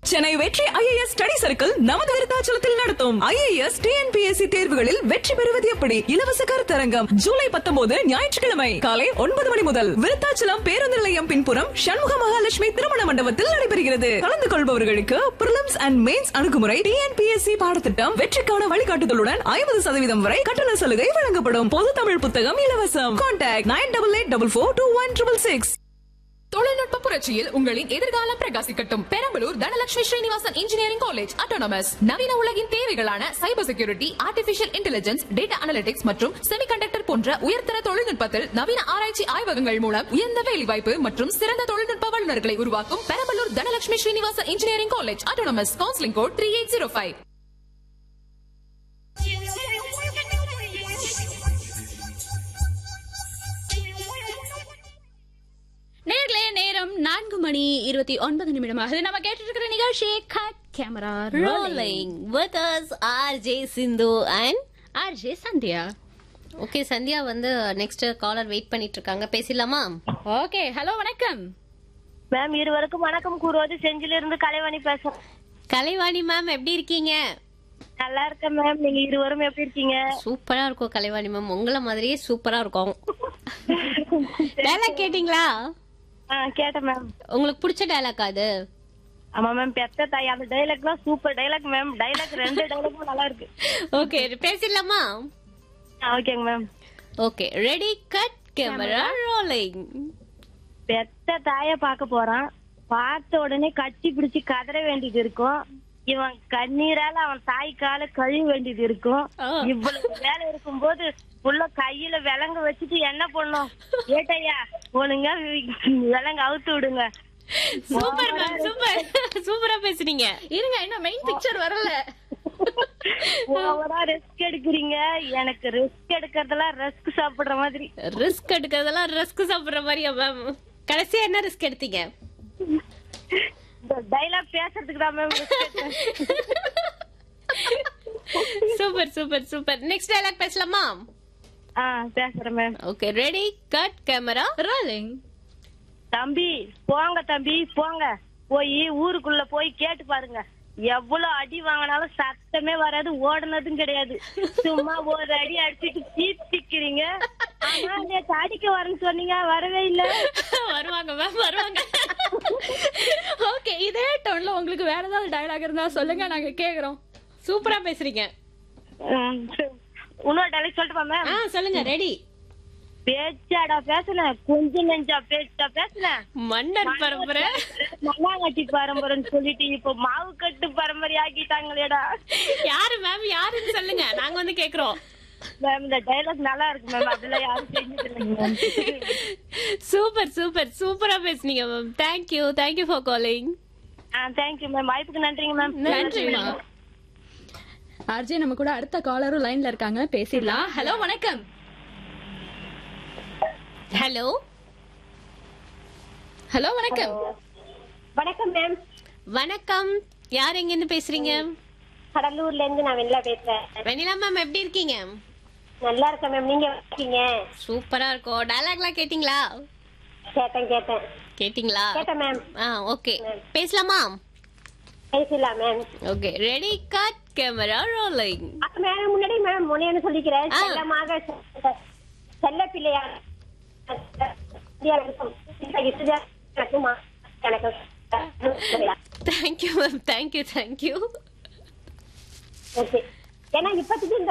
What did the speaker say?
சென்னை வெற்றி IAS study circle நமது விருத்தாச்சலத்தில் நடத்தும் ஐஏஎஸ் டிஎன்பிஎஸ்சி தேர்வுகளில் வெற்றி பெறுவது எப்படி இலவச கருத்தரங்கம் ஜூலை பத்தொன்பது ஞாயிற்றுக்கிழமை காலை ஒன்பது மணி முதல் விருத்தாச்சலம் பேருந்து நிலையம் பின்புறம் சண்முக மகாலட்சுமி திருமண மண்டபத்தில் நடைபெறுகிறது கலந்து கொள்பவர்களுக்கு பிரிலிம்ஸ் அண்ட் மெயின்ஸ் அணுகுமுறை டிஎன்பிஎஸ்சி பாடத்திட்டம் வெற்றிக்கான வழிகாட்டுதலுடன் ஐம்பது சதவீதம் வரை கட்டண சலுகை வழங்கப்படும் பொது தமிழ் புத்தகம் இலவசம் contact nine double eight double four two one triple six தொழில்நுட்ப புரட்சியில் உங்களின் எதிர்காலம் பிரகாசிக்கட்டும் Perambalur Dhanalakshmi Srinivasan engineering college autonomous நவீன உலகின் தேவைகளான cyber security artificial intelligence data analytics மற்றும் செமிகண்டக்டர் போன்ற உயர்தர தொழில்நுட்பத்தில் நவீன ஆராய்ச்சி ஆய்வகங்கள் மூலம் உயர்ந்த வேலைவாய்ப்பு மற்றும் சிறந்த தொழில்நுட்ப வல்லுநர்களை உருவாக்கும் Perambalur Dhanalakshmi Srinivasan engineering college autonomous counselling code three eight zero five நேர்களே நேரம் நான்கு மணி இருபத்தி ஒன்பது நிமிடமாக நம்ம கேட்டுட்டு இருக்கிற நிகழ்ச்சி cut camera rolling with us RJ Sindhu and RJ Sandhya okay Sandhya வந்து நெக்ஸ்ட் காலர் வெயிட் பண்ணிட்டு இருக்காங்க பேசிடலாமா ஓகே ஹலோ வணக்கம் மேம் இருவருக்கும் வணக்கம் கூறுவது செஞ்சில இருந்து கலைவாணி பேசுறேன் கலைவாணி மேம் எப்படி இருக்கீங்க நல்லா இருக்கேன் மேம் நீங்க இருவரும் எப்படி இருக்கீங்க சூப்பரா இருக்கும் கலைவாணி மேம் உங்கள மாதிரியே சூப்பரா இருக்கும் டைலாக் கேட்டிங்களா ஆ கேட்டேன் மேம் உங்களுக்கு பிடிச்ச டைலாக் அது ஆமா மேம் பெத்த தாய் அந்த டைலாக்லாம் சூப்பர் டைலாக் மேம் டைலாக் ரெண்டு டைலாக்கும் நல்லா இருக்கு ஓகே பேசிடலாமா ஆ, ஓகேங்க ma'am okay ready cut camera rolling பெத்த தாய பார்க்க போறான் பார்த்த உடனே கட்டி பிடிச்சு கதற வேண்டியது இருக்கும் இவன் கண்ணீரால அவன் தாய் கால கழுவ வேண்டியது இருக்கும் ஆ. இவ்வளவு வேலை இருக்கும்போது உள்ள கையில விலங்கு வச்சுட்டு என்ன பண்ணும் ஏட்டையா ஒழுங்கா விலங்கு அவுத்து விடுங்க சூப்பர் மேம் சூப்பர் சூப்பரா பேசுறீங்க இருங்க இன்னும் மெயின் பிக்சர் வரல ஓவரா ரிஸ்க் எடுக்கிறீங்க எனக்கு ரிஸ்க் எடுக்கிறதெல்லாம் ரிஸ்க் சாப்பிடுற மாதிரி ரிஸ்க் எடுக்கிறதெல்லாம் ரிஸ்க் சாப்பிடுற மாதிரியா மேம் கடைசியா என்ன ரிஸ்க் எடுத்தீங்க இந்த டைலாக் பேசுறதுக்கு தான் ma'am super super super next dialogue பேசலாமா ஆ பேசுறேன் ma'am okay ready cut camera rolling தம்பி போங்க தம்பி போங்க போய் ஊருக்குள்ள போய் கேட்டு பாருங்க எவ்வளவு அடி வாங்கினாலும் சத்தமே வராது ஓடுனதும் கிடையாது சும்மா ஒரு அடி அடிச்சிட்டு பீத்திக்கிறீங்க ஆனா நேத்து அடிக்க வரேன்னு சொன்னீங்க வரவே இல்ல வருவாங்க மேம் வருவாங்க ஓகே இதே டோன்ல உங்களுக்கு வேற ஏதாவது டயலாக் இருந்தா சொல்லுங்க நாங்க கேக்குறோம் சூப்பரா பேசுறீங்க ம், இன்னொரு டைலாக் சொல்லட்டுமா மேம் ஆ சொல்லுங்க ரெடி பேச்சாடா பேசுனேன் கொஞ்சம் நெஞ்சா பேச்சா பேசுனேன் மன்னர் பரம்பரை மண்ணாங்கட்டி பரம்பரைன்னு சொல்லிட்டு இப்ப மாவு கட்டு பரம்பரை ஆக்கிட்டாங்களேடா யாரு மேம் யாருன்னு சொல்லுங்க நாங்க வந்து கேக்குறோம் மேம் இந்த டைலாக் நல்லா இருக்கு மேம் அதெல்லாம் யாரும் செஞ்சது இல்லைங்க மேம் சூப்பர் சூப்பர் சூப்பரா பேசுனீங்க ma'am thank you thank you for calling ஆ தேங்க்யூ மேம் வாய்ப்புக்கு நன்றிங்க மேம் நன்றிமா ஆர்ஜே நம்ம கூட அடுத்த காலரும் லைன்ல இருக்காங்க பேசிடலாம் ஹலோ வணக்கம் ஹலோ ஹலோ வணக்கம் வணக்கம் மேம் வணக்கம் யார் எங்க இருந்து பேசுறீங்க கடலூர்ல இருந்து நான் வெளில பேசுறேன் வெண்ணிலா மேம் எப்படி இருக்கீங்க நல்லா இருக்கேன் மேம் நீங்க எப்படி இருக்கீங்க சூப்பரா இருக்கும் டயலாக்லாம் கேட்டிங்களா கேட்டேன் கேட்டேன் கேட்டிங்களா கேட்டேன் மேம் ஆ ஓகே பேசலாமா பேசலாம் ma'am okay ready cut camera rolling ma'am முன்னாடி மேம் முனையன்னு சொல்லிக்கிறேன் ஆ. செல்லமாக செ- செல்ல பிள்ளையா எனக்கு thank you ma'am thank you thank you okay ஏன்னா இப்பத்துக்கு இந்த